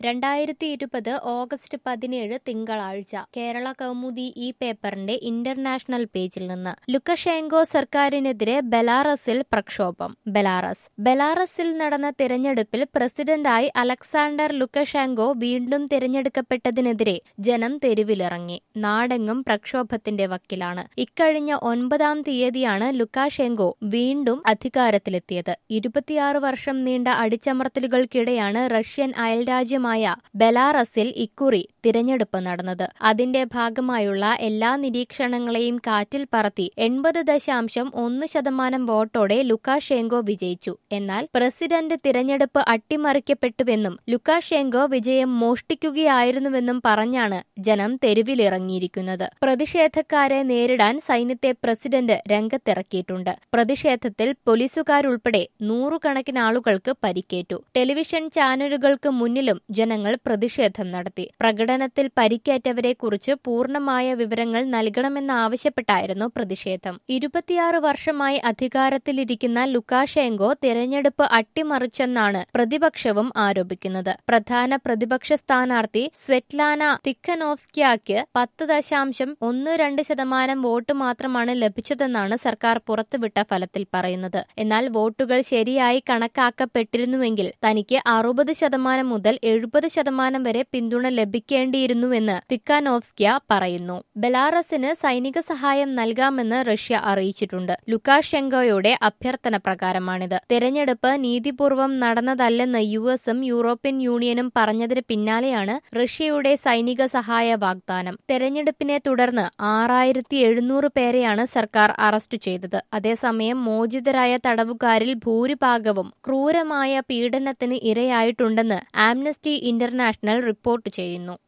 രണ്ടായിരത്തി ഇരുപത് ഓഗസ്റ്റ് പതിനേഴ് തിങ്കളാഴ്ച കേരള കൗമുദി ഈ പേപ്പറിന്റെ ഇന്റർനാഷണൽ പേജിൽ നിന്ന് ലുക്കഷെങ്കോ സർക്കാരിനെതിരെ ബെലാറസിൽ പ്രക്ഷോഭം ബെലാറസ് ബെലാറസിൽ നടന്ന തിരഞ്ഞെടുപ്പിൽ പ്രസിഡന്റായി അലക്സാണ്ടർ ലുക്കഷെങ്കോ വീണ്ടും തിരഞ്ഞെടുക്കപ്പെട്ടതിനെതിരെ ജനം തെരുവിലിറങ്ങി നാടെങ്ങും പ്രക്ഷോഭത്തിന്റെ വക്കിലാണ് ഇക്കഴിഞ്ഞ ഒൻപതാം തീയതിയാണ് ലുക്കാഷെങ്കോ വീണ്ടും അധികാരത്തിലെത്തിയത് ഇരുപത്തിയാറ് വർഷം നീണ്ട അടിച്ചമർത്തലുകൾക്കിടെയാണ് റഷ്യൻ അയൽരാജ്യമായ ബെലാറസിൽ ഇക്കുറി തിരഞ്ഞെടുപ്പ് നടന്നത് അതിന്റെ ഭാഗമായുള്ള എല്ലാ നിരീക്ഷണങ്ങളെയും കാറ്റിൽ പറത്തി എൺപത് ദശാംശം ഒന്ന് ശതമാനം വോട്ടോടെ ലുക്കാഷെങ്കോ വിജയിച്ചു എന്നാൽ പ്രസിഡന്റ് തിരഞ്ഞെടുപ്പ് അട്ടിമറിക്കപ്പെട്ടുവെന്നും ലുക്കാഷെങ്കോ വിജയം മോഷ്ടിക്കുകയായിരുന്നുവെന്നും പറഞ്ഞാണ് ജനം തെരുവിലിറങ്ങിയിരിക്കുന്നത് പ്രതിഷേധക്കാരെ നേരിടാൻ സൈന്യത്തെ പ്രസിഡന്റ് രംഗത്തിറക്കിയിട്ടുണ്ട് പ്രതിഷേധത്തിൽ പോലീസുകാരുൾപ്പെടെ നൂറുകണക്കിന് ആളുകൾക്ക് പരിക്കേറ്റു ടെലിവിഷൻ ചാനലുകൾക്ക് മുന്നിലും ജനങ്ങൾ പ്രതിഷേധം നടത്തി പ്രകടനത്തിൽ പരിക്കേറ്റവരെക്കുറിച്ച് പൂർണ്ണമായ വിവരങ്ങൾ നൽകണമെന്നാവശ്യപ്പെട്ടായിരുന്നു പ്രതിഷേധം ഇരുപത്തിയാറ് വർഷമായി അധികാരത്തിലിരിക്കുന്ന ലുക്കാഷെങ്കോ തിരഞ്ഞെടുപ്പ് അട്ടിമറിച്ചെന്നാണ് പ്രതിപക്ഷവും ആരോപിക്കുന്നത് പ്രധാന പ്രതിപക്ഷ സ്ഥാനാർത്ഥി സ്വെറ്റ്ലാന തിക്കനോവ്സ്കിയാക്ക് പത്ത് ദശാംശം ഒന്ന് രണ്ട് ശതമാനം വോട്ട് മാത്രമാണ് ലഭിച്ചതെന്നാണ് സർക്കാർ പുറത്തുവിട്ട ഫലത്തിൽ പറയുന്നത് എന്നാൽ വോട്ടുകൾ ശരിയായി കണക്കാക്കപ്പെട്ടിരുന്നുവെങ്കിൽ തനിക്ക് അറുപത് ശതമാനം മുതൽ എഴുപത് ശതമാനം വരെ പിന്തുണ ലഭിക്കേണ്ടിയിരുന്നുവെന്ന് തിക്കാനോവ്സ്കിയ പറയുന്നു ബെലാറസിന് സൈനിക സഹായം നൽകാമെന്ന് റഷ്യ അറിയിച്ചിട്ടുണ്ട് ലുക്കാഷെങ്കോയുടെ അഭ്യർത്ഥന പ്രകാരമാണിത് തെരഞ്ഞെടുപ്പ് നീതിപൂർവം നടന്നതല്ലെന്ന് യു എസും യൂറോപ്യൻ യൂണിയനും പറഞ്ഞതിന് പിന്നാലെയാണ് റഷ്യയുടെ സൈനിക സഹായ വാഗ്ദാനം തെരഞ്ഞെടുപ്പിനെ തുടർന്ന് ആറായിരത്തി എഴുന്നൂറ് പേരെയാണ് സർക്കാർ അറസ്റ്റ് ചെയ്തത് അതേസമയം മോചിതരായ തടവുകാരിൽ ഭൂരിഭാഗവും ക്രൂരമായ പീഡനത്തിന് ഇരയായിട്ടുണ്ടെന്ന് ആംനസ്റ്റി ഇന്റർനാഷണൽ റിപ്പോർട്ട് ചെയ്യുന്നു